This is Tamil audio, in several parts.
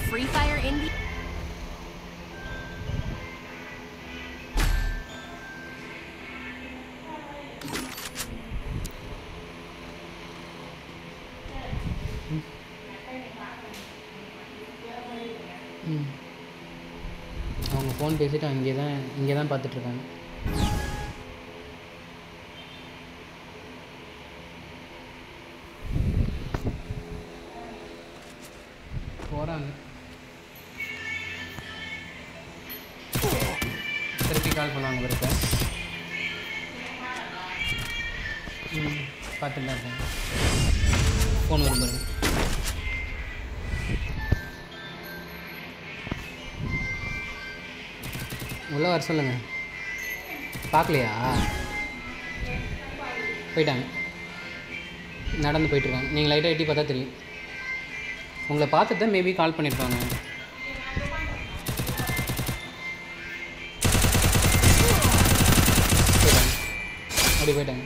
Free Fire Indie. ம் அவங்க ஃபோன் பேசிட்டு அங்கே தான் இங்கே தான் பார்த்துட்ருக்காங்க போகிறாங்க திருப்பி கால் பண்ணுவாங்க பிறகு ம் பார்த்துட்டு தான் இருக்கேன் ஃபோன் வரும் பாருங்க உள்ளே வர சொல்லுங்க பார்க்கலையா போயிட்டாங்க நடந்து போயிட்டுருக்காங்க நீங்கள் லைட்டாக எட்டி பார்த்தா தெரியும் உங்களை பார்த்துட்டு தான் மேபி கால் பண்ணியிருப்பாங்க போயிட்டாங்க அப்படி போயிட்டாங்க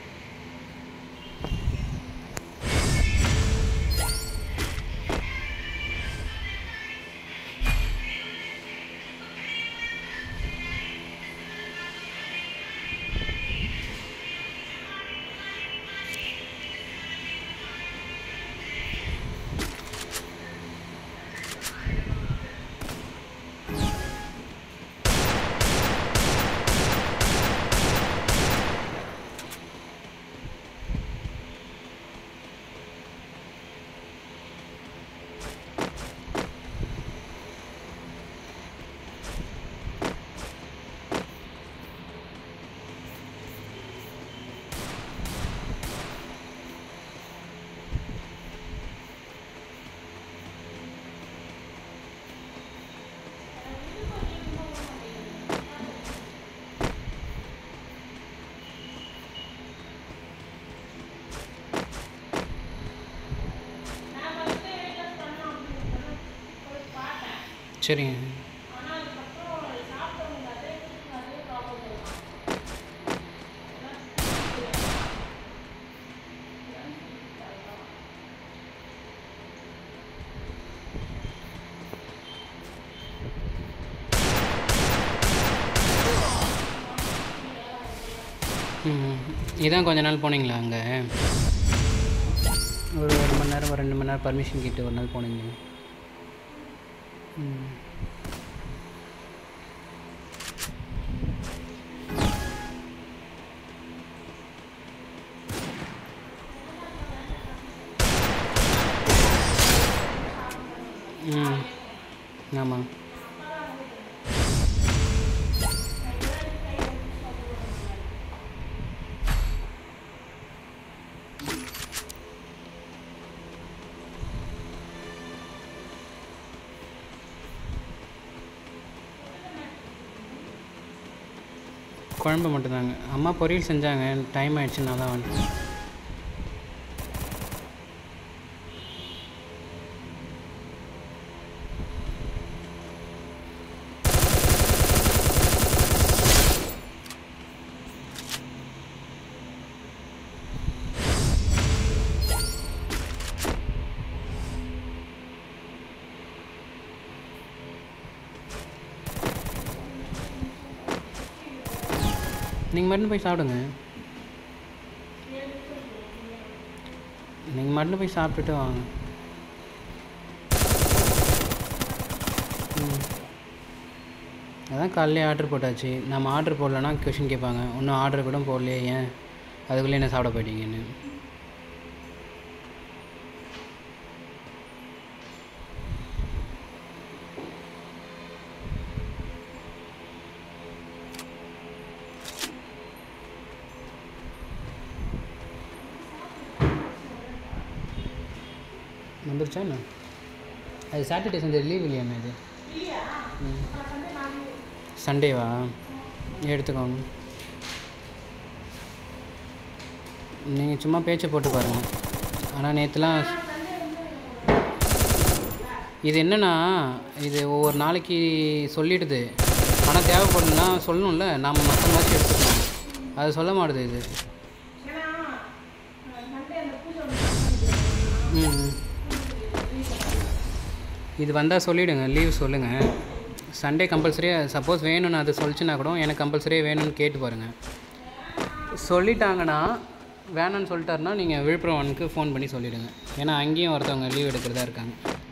சரிங்க ம் இதான் கொஞ்ச நாள் போனீங்களா அங்கே ஒரு ஒரு மணி நேரம் ஒரு ரெண்டு மணி நேரம் பர்மிஷன் கேட்டு ஒரு நாள் போனீங்க ம் ம் ஆமாம் குழம்பு மட்டும்தாங்க அம்மா பொரியல் செஞ்சாங்க டைம் ஆயிடுச்சுன்னா தான் வந்துட்டேன் நீங்கள் மட்டும் போய் சாப்பிடுங்க நீங்கள் மட்டும் போய் சாப்பிட்டுட்டு வாங்க ம் அதான் காலையிலே ஆர்டர் போட்டாச்சு நம்ம ஆர்டர் போடலன்னா கொஷின் கேட்பாங்க இன்னும் ஆர்டர் கூட போடலையே ஏன் அதுக்குள்ளே என்ன சாப்பிட போயிட்டீங்கன்னு வந்துருச்சா என்ன அது சாட்டர்டே சண்டே லீவ் இல்லையாண்ணா இது ம். சண்டேவா எடுத்துக்கோங்க நீங்கள் சும்மா பேச்சை போட்டு பாருங்கள் ஆனால் நேற்றுலாம் இது என்னன்னா இது ஒவ்வொரு நாளைக்கு சொல்லிடுது ஆனால் தேவைப்படுனா சொல்லணும்ல நாம் மற்ற மாதிரி எடுத்துக்கணும் அது சொல்ல மாட்டுது இது ம் ம். இது வந்தால் சொல்லிவிடுங்க லீவ் சொல்லுங்கள் சண்டே கம்பல்சரியாக சப்போஸ் வேணும்னு அது சொல்லிச்சுன்னா கூட எனக்கு கம்பல்சரியாக வேணும்னு கேட்டு பாருங்கள் சொல்லிட்டாங்கன்னா வேணான்னு சொல்லிட்டாருன்னா நீங்கள் விழுப்புரம் ஒனுக்கு ஃபோன் பண்ணி சொல்லிவிடுங்க ஏன்னா அங்கேயும் ஒருத்தவங்க லீவ் எடுக்கிறதா இருக்காங்க